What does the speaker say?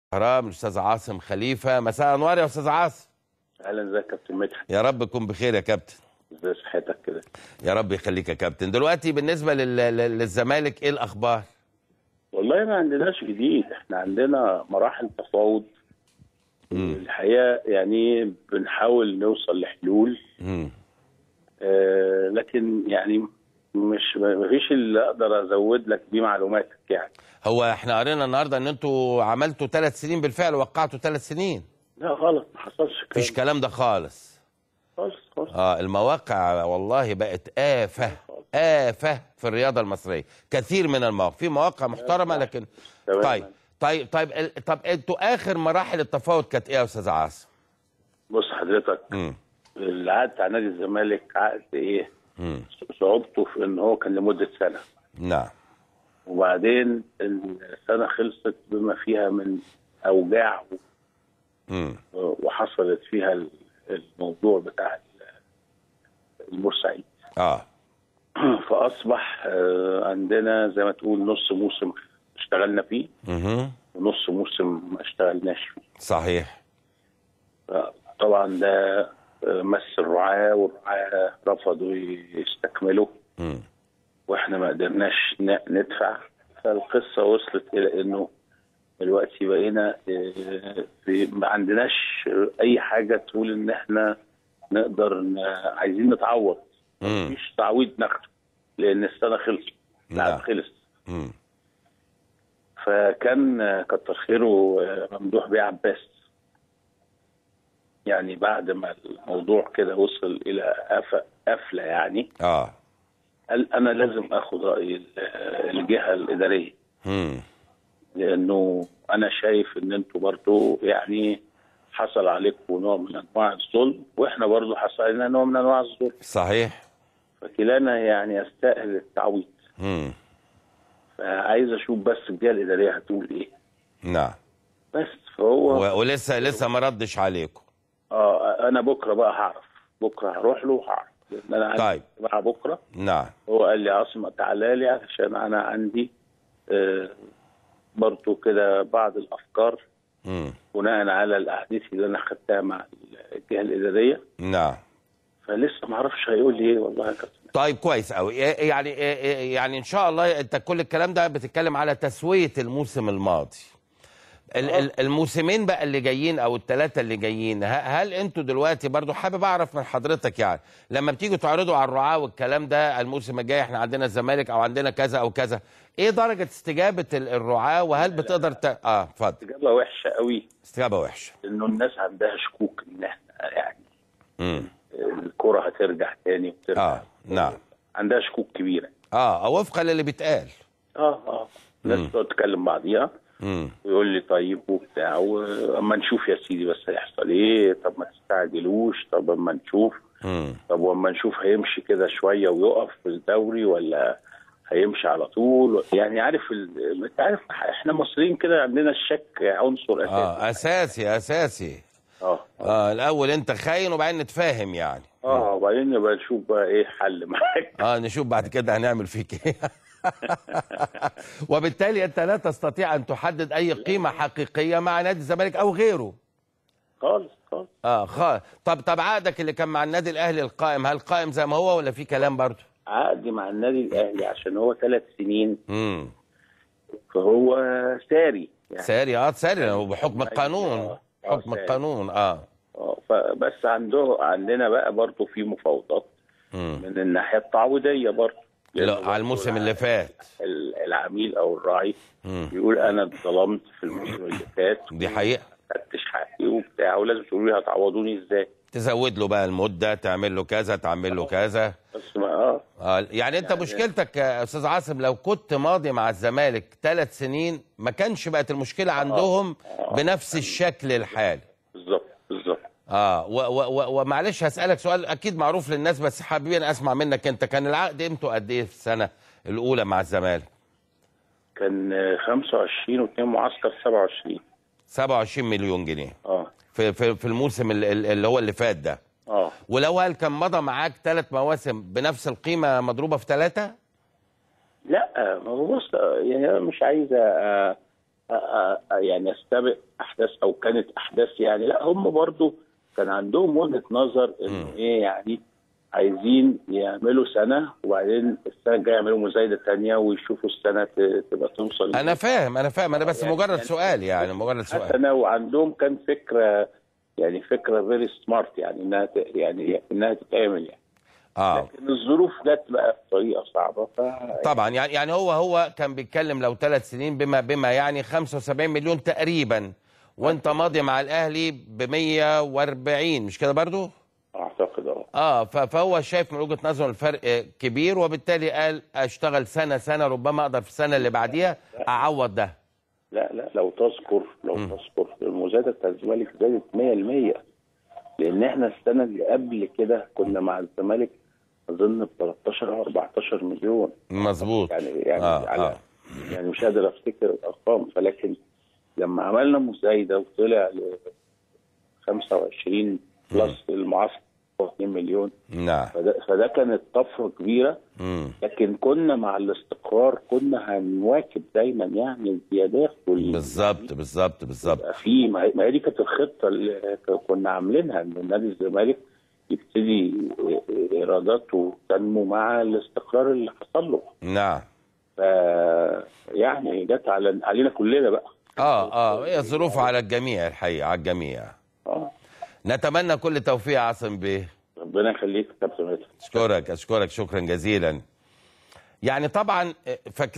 اهرام الاستاذ عاصم خليفه مساء انوار يا استاذ عاصم اهلا ازيك يا كابتن مدحت يا رب تكون بخير يا كابتن ازي صحتك كده يا رب يخليك يا كابتن دلوقتي بالنسبه لل... لل- للزمالك ايه الاخبار والله ما عندناش جديد احنا عندنا مراحل تفاوض الحقيقه يعني بنحاول نوصل لحلول امم آه لكن يعني مش ما فيش اللي اقدر ازود لك بيه معلوماتك يعني هو احنا قرينا النهارده ان انتوا عملتوا ثلاث سنين بالفعل وقعتوا ثلاث سنين لا غلط ما حصلش مفيش كلام كلام ده خالص خالص خالص اه المواقع والله بقت آفة آفة في الرياضة المصرية كثير من المواقع في مواقع محترمة لكن تمام. طيب طيب طيب ال- طب انتوا آخر مراحل التفاوض كانت ايه يا أستاذ عاصم؟ بص حضرتك امم العقد بتاع نادي الزمالك عقد ايه امم صعوبته في ان هو كان لمده سنه نعم وبعدين السنه خلصت بما فيها من اوجاع امم وحصلت فيها ال- الموضوع بتاع ال- البورسعيد اه فاصبح آه، عندنا زي ما تقول نص موسم اشتغلنا فيه اها ونص موسم ما اشتغلناش فيه صحيح طبعا ده آه، مس الرعاة والرعاة رفضوا يستكملوا امم واحنا ما قدرناش ن- ندفع فالقصة وصلت الى انه دلوقتي بقينا آه، في- ما عندناش اي حاجة تقول ان احنا نقدر ن- عايزين نتعوض امم مفيش تعويض ناخده لان السنه خلصت نعم. العقد خلص امم فكان آه، كتر خيره آه، ممدوح بيه عباس يعني بعد ما الموضوع كده وصل الى قف- قفله يعني اه قال انا لازم اخد راي ال- آه، الجهه الاداريه امم لانه انا شايف ان انتوا برضو يعني حصل عليكم نوع من انواع الظلم واحنا برضو حصل علينا نوع من انواع الظلم صحيح فكلانا يعني يستاهل التعويض امم فعايز اشوف بس الجهه الاداريه هتقول ايه نعم بس فهو و- ولسه لسه ما ردش عليكم اه انا بكره بقى هعرف بكره هروح له وهعرف لان انا عندي طيب. اجتماع بكره نعم هو قال لي عاصم تعالى لي عشان انا عندي آه برضو كده بعض الافكار امم بناء على الاحاديث اللي انا خدتها مع الجهه الاداريه نعم فلسه ما اعرفش هيقول لي ايه والله يا كابتن طيب كويس قوي يعني يعني ان شاء الله انت كل الكلام ده بتتكلم على تسويه الموسم الماضي ال- ال- الموسمين بقى اللي جايين او الثلاثه اللي جايين ه- هل انتوا دلوقتي برضو حابب اعرف من حضرتك يعني لما بتيجوا تعرضوا على الرعاه والكلام ده الموسم الجاي احنا عندنا الزمالك او عندنا كذا او كذا ايه درجه استجابه ال- الرعاه وهل بتقدر ت... اه اتفضل اجابه وحشه قوي استجابه وحشه انه الناس عندها شكوك ان احنا يعني امم الكره هترجع تاني وترجع اه نعم عندها شكوك كبيره اه أو وفقا للي بيتقال اه اه الناس بتقعد تتكلم بعضيها امم ويقول لي طيب وبتاع واما نشوف يا سيدي بس هيحصل ايه طب ما تستعجلوش طب اما نشوف امم طب واما نشوف هيمشي كده شويه ويقف في الدوري ولا هيمشي على طول يعني عارف ال... انت عارف احنا مصريين كده عندنا الشك عنصر اساسي اه اساسي اساسي اه اه الاول انت خاين وبعدين نتفاهم يعني اه وبعدين نبقى نشوف بقى ايه حل معاك اه نشوف بعد كده هنعمل فيك ايه وبالتالي انت لا تستطيع ان تحدد اي قيمه حقيقيه مع نادي الزمالك او غيره خالص خالص اه خ... طب طب عقدك اللي كان مع النادي الاهلي القائم هل قائم زي ما هو ولا في كلام برضه عقدي مع النادي الاهلي عشان هو ثلاث سنين امم فهو ساري يعني ساري اه ساري هو بحكم القانون آه، حكم ساري. القانون اه اه فبس عنده عندنا بقى برضه في مفاوضات امم من الناحيه التعويضيه برضه لأنه لا على الموسم اللي فات ال- العميل او الراعي مم. بيقول انا اتظلمت في الموسم اللي فات دي حقيقه خدتش حقي وبتاع ولازم تقولوا لي هتعوضوني ازاي تزود له بقى المده تعمل له كذا تعمل له كذا بس ما اه اه يعني انت مشكلتك يا استاذ عاصم لو كنت ماضي مع الزمالك ثلاث سنين ما كانش بقت المشكله عندهم بنفس الشكل الحالي بالظبط بالظبط اه و- و- و- ومعلش هسالك سؤال اكيد معروف للناس بس حابين اسمع منك انت كان العقد قيمته قد ايه في السنه الاولى مع الزمالك كان آه، 25 واثنين معسكر 27 27 مليون جنيه اه في في, في الموسم ال- ال- اللي هو اللي فات ده اه ولو هل كان مضى معاك ثلاث مواسم بنفس القيمه مضروبه في ثلاثه لا ما هو بص يعني انا مش عايز أ- أ- أ- يعني استبق احداث او كانت احداث يعني لا هم برضو كان عندهم وجهه نظر انه ايه يعني عايزين يعملوا سنه وبعدين السنه الجايه يعملوا مزايده تانية ويشوفوا السنه ت- تبقى توصل انا فاهم انا فاهم انا بس يعني- مجرد يعني- سؤال يعني مجرد سؤال سنه وعندهم كان فكره يعني فكره فيري سمارت يعني انها ت- يعني انها تتعمل يعني اه لكن الظروف جت بقى بطريقه صعبه ف طبعا يعني يعني هو هو كان بيتكلم لو ثلاث سنين بما بما يعني 75 مليون تقريبا وانت ماضي مع الاهلي ب 140 مش كده برضو؟ اعتقد اه اه ف- فهو شايف من وجهه نظره الفرق كبير وبالتالي قال اشتغل سنه سنه ربما اقدر في السنه اللي بعديها اعوض ده لا لا لو تذكر لو تذكر المزايده بتاع الزمالك زادت 100% لان احنا السنه اللي قبل كده كنا مع الزمالك اظن ب 13 او 14 مليون مظبوط يعني يعني آه، على آه. يعني مش قادر افتكر الارقام فلكن لما عملنا مزايده وطلع ل 25 بلس المعسكر 2 مليون نعم فده, فده كانت طفره كبيره مم. لكن كنا مع الاستقرار كنا هنواكب دايما يعني الزيادات وال بالظبط بالظبط بالظبط يبقى في ما هي ما هي دي كانت الخطه اللي كنا عاملينها ان نادي الزمالك يبتدي ايراداته تنمو مع الاستقرار اللي حصل له نعم ف يعني جت على علينا كلنا بقى اه اه هي الظروف على الجميع الحقيقه على الجميع اه نتمنى كل توفيق يا عاصم بيه ربنا يخليك يا كابتن مدحت اشكرك اشكرك شكرا جزيلا يعني طبعا فاكر